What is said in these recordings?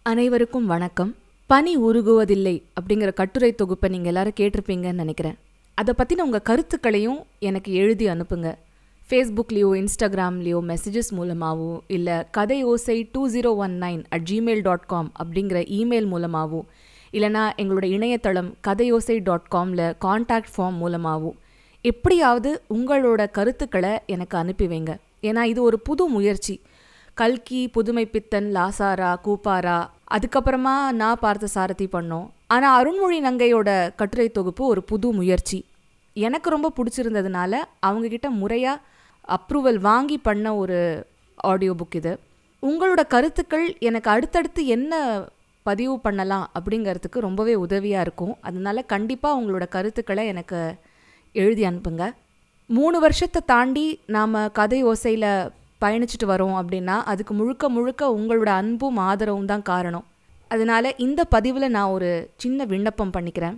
அனைவருக்கும் வணக்கம் பனி உருகுவதில்லை அப்படிங்கிற கட்டுரை தொகுப்பை நீங்கள் எல்லாரும் கேட்டிருப்பீங்கன்னு நினைக்கிறேன் அதை பற்றின உங்கள் கருத்துக்களையும் எனக்கு எழுதி அனுப்புங்க ஃபேஸ்புக்லேயோ இன்ஸ்டாகிராம்லேயோ மெசேஜஸ் மூலமாகவோ இல்லை Kathai Osai two zero one nine at Gmail dot com அப்படிங்கிற இமெயில் மூலமாகவோ இல்லைனா எங்களோட இணையதளம் கதையோசை டாட் காமில் காண்டாக்ட் ஃபார்ம் மூலமாகவோ எப்படியாவது உங்களோட கருத்துக்களை எனக்கு அனுப்பி வைங்க ஏன்னா இது ஒரு புது முயற்சி கல்கி புதுமைப்பித்தன் லாசாரா கூப்பாரா அதுக்கப்புறமா நான் பார்த்த சாரதி பண்ணோம் ஆனால் அருண்மொழி நங்கையோட கட்டுரை தொகுப்பு ஒரு புது முயற்சி எனக்கு ரொம்ப பிடிச்சிருந்ததுனால அவங்கக்கிட்ட முறையாக அப்ரூவல் வாங்கி பண்ண ஒரு ஆடியோ புக் இது உங்களோட கருத்துக்கள் எனக்கு அடுத்தடுத்து என்ன பதிவு பண்ணலாம் அப்படிங்கிறதுக்கு ரொம்பவே உதவியாக இருக்கும் அதனால கண்டிப்பாக உங்களோட கருத்துக்களை எனக்கு எழுதி அனுப்புங்க மூணு வருஷத்தை தாண்டி நாம் கதை ஓசையில் பயணிச்சுட்டு வரோம் அப்படின்னா அதுக்கு முழுக்க முழுக்க உங்களோட அன்பும் ஆதரவும் தான் காரணம் அதனால இந்த பதிவில் நான் ஒரு சின்ன விண்ணப்பம் பண்ணிக்கிறேன்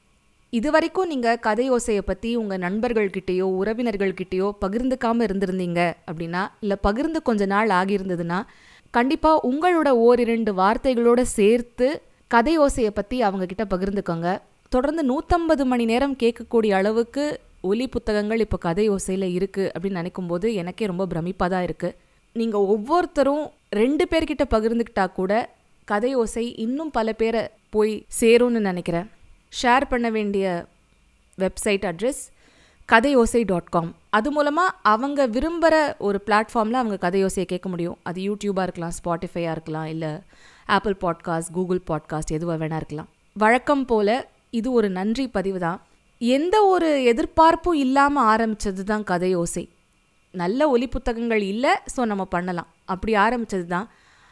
இது வரைக்கும் நீங்கள் கதை ஓசையை பற்றி உங்கள் நண்பர்கள்கிட்டேயோ உறவினர்கள்கிட்டயோ பகிர்ந்துக்காமல் இருந்திருந்தீங்க அப்படின்னா இல்லை பகிர்ந்து கொஞ்ச நாள் ஆகியிருந்ததுன்னா கண்டிப்பாக உங்களோட ஓரிரண்டு வார்த்தைகளோட சேர்த்து கதை ஓசையை பற்றி அவங்கக்கிட்ட பகிர்ந்துக்கோங்க தொடர்ந்து நூற்றம்பது மணி நேரம் கேட்கக்கூடிய அளவுக்கு ஒலி புத்தகங்கள் இப்போ கதை ஓசையில் இருக்குது அப்படின்னு நினைக்கும் போது எனக்கே ரொம்ப பிரமிப்பாக தான் இருக்குது நீங்கள் ஒவ்வொருத்தரும் ரெண்டு பேர்கிட்ட பகிர்ந்துக்கிட்டா கூட கதை ஓசை இன்னும் பல பேரை போய் சேரும்னு நினைக்கிறேன் ஷேர் பண்ண வேண்டிய website address Kathaiosai dot com அது மூலமாக அவங்க விரும்புகிற ஒரு பிளாட்ஃபார்மில் அவங்க கதையோசையை கேட்க முடியும் அது யூடியூபாக இருக்கலாம் ஸ்பாட்டிஃபையாக இருக்கலாம் இல்லை ஆப்பிள் பாட்காஸ்ட் கூகுள் பாட்காஸ்ட் எதுவாக வேணா இருக்கலாம் வழக்கம் போல் இது ஒரு நன்றி பதிவு தான் எந்த ஒரு எதிர்பார்ப்பும் இல்லாமல் ஆரம்பித்தது தான் கதையோசை நல்ல ஒலி புத்தகங்கள் இல்லை ஸோ நம்ம பண்ணலாம் அப்படி ஆரம்பித்தது தான்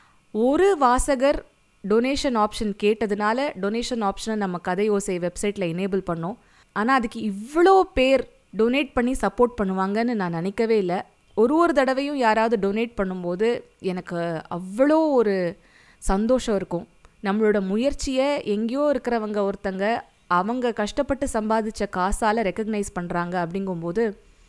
ஒரு வாசகர் டொனேஷன் ஆப்ஷன் கேட்டதுனால டொனேஷன் ஆப்ஷனை நம்ம கதை ஓசை வெப்சைட்டில் எனேபிள் பண்ணோம் ஆனால் அதுக்கு இவ்வளோ பேர் டொனேட் பண்ணி சப்போர்ட் பண்ணுவாங்கன்னு நான் நினைக்கவே இல்லை ஒரு ஒரு தடவையும் யாராவது டொனேட் பண்ணும்போது எனக்கு அவ்வளோ ஒரு சந்தோஷம் இருக்கும் நம்மளோட முயற்சியை எங்கேயோ இருக்கிறவங்க ஒருத்தங்க அவங்க கஷ்டப்பட்டு சம்பாதிச்ச காசால் ரெக்கக்னைஸ் பண்ணுறாங்க அப்படிங்கும்போது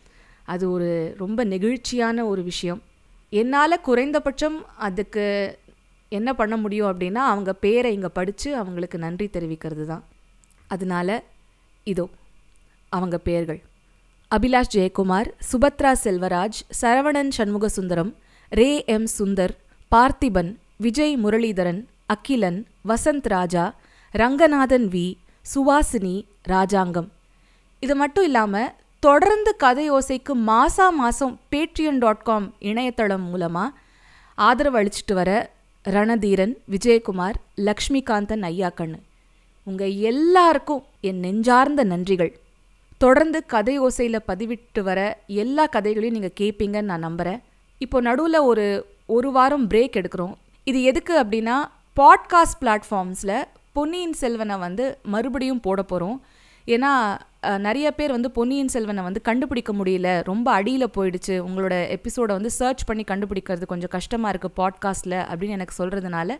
அது ஒரு ரொம்ப நெகிழ்ச்சியான ஒரு விஷயம் என்னால் குறைந்தபட்சம் அதுக்கு என்ன பண்ண முடியும் அப்படின்னா அவங்க பேரை இங்கே படித்து அவங்களுக்கு நன்றி தெரிவிக்கிறது தான் அதனால இதோ அவங்க பெயர்கள் Abhilash Jayakumar Subhadra Selvaraj Saravanan Shanmugasundaram Ray M Sundar Parthiban Vijay Muralidharan Akilan Vasanth Raja Ranganathan V Suvasini Rajangam இது மட்டும் இல்லாமல் தொடர்ந்து கதை ஓசைக்கு மாசா மாதம் பேட்ரியன் டாட் காம் இணையதளம் மூலமாக ஆதரவு அளிச்சிட்டு வர ரணதீரன் விஜயகுமார் லக்ஷ்மிகாந்தன் ஐயாக்கண்ணு உங்கள் எல்லாருக்கும் என் நெஞ்சார்ந்த நன்றிகள் தொடர்ந்து கதை ஓசையில் பதிவிட்டு வர எல்லா கதைகளையும் நீங்கள் கேட்பீங்கன்னு நான் நம்புகிறேன் இப்போ நடுவில் ஒரு ஒரு வாரம் பிரேக் எடுக்கிறோம் இது எதுக்கு அப்படின்னா பாட்காஸ்ட் பிளாட்ஃபார்ம்ஸில் பொன்னியின் செல்வனை வந்து மறுபடியும் போட போகிறோம் ஏன்னா நிறைய பேர் வந்து பொன்னியின் செல்வனை வந்து கண்டுபிடிக்க முடியல ரொம்ப அடியில் போயிடுச்சு உங்களோட எபிசோடை வந்து சர்ச் பண்ணி கண்டுபிடிக்கிறது கொஞ்சம் கஷ்டமாக இருக்குது பாட்காஸ்ட்டில் அப்படின்னு எனக்கு சொல்கிறதுனால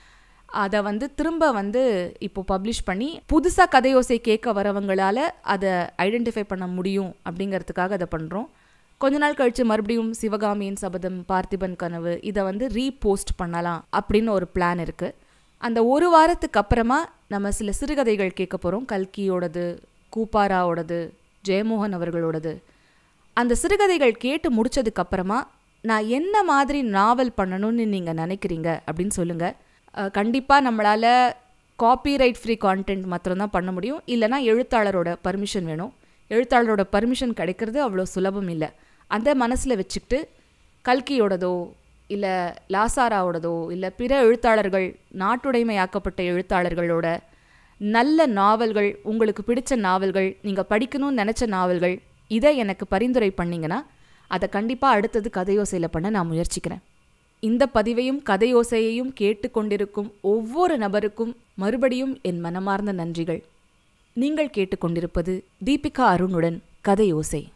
அதை வந்து திரும்ப வந்து இப்போ பப்ளிஷ் பண்ணி புதுசாக கதையோசை கேட்க வரவங்களால அதை ஐடென்டிஃபை பண்ண முடியும் அப்படிங்கிறதுக்காக அதை பண்ணுறோம் கொஞ்ச நாள் கழித்து மறுபடியும் சிவகாமியின் சபதம் பார்த்திபன் கனவு இதை வந்து ரீபோஸ்ட் பண்ணலாம் அப்படின்னு ஒரு பிளான் இருக்குது அந்த ஒரு வாரத்துக்கு அப்புறமா நம்ம சில சிறுகதைகள் கேட்க போகிறோம் கல்கியோடது கூப்பாராவோடது ஜெயமோகன் அவர்களோடது அந்த சிறுகதைகள் கேட்டு முடிச்சதுக்கு அப்புறமா நான் என்ன மாதிரி நாவல் பண்ணணும்னு நீங்கள் நினைக்கிறீங்க அப்படின்னு சொல்லுங்கள் கண்டிப்பாக நம்மளால் காப்பிரைட் ஃப்ரீ கான்டென்ட் மாத்திரம்தான் பண்ண முடியும் இல்லைனா எழுத்தாளரோட பர்மிஷன் வேணும் எழுத்தாளரோட பர்மிஷன் கிடைக்கிறது அவ்வளோ சுலபம் இல்லை அந்த மனசில் வச்சுக்கிட்டு கல்கியோடதோ இல்லை லாசாராவோடதோ இல்லை பிற எழுத்தாளர்கள் நாட்டுடைமையாக்கப்பட்ட எழுத்தாளர்களோட நல்ல நாவல்கள் உங்களுக்கு பிடிச்ச நாவல்கள் நீங்கள் படிக்கணும்னு நினச்ச நாவல்கள் இதை எனக்கு பரிந்துரை பண்ணிங்கன்னா அதை கண்டிப்பாக அடுத்தது கதையோசையில் பண்ண நான் முயற்சிக்கிறேன் இந்த பதிவையும் கதையோசையையும் கேட்டுக்கொண்டிருக்கும் ஒவ்வொரு நபருக்கும் மறுபடியும் என் மனமார்ந்த நன்றிகள் நீங்கள் கேட்டுக்கொண்டிருப்பது தீபிகா அருணுடன் கதையோசை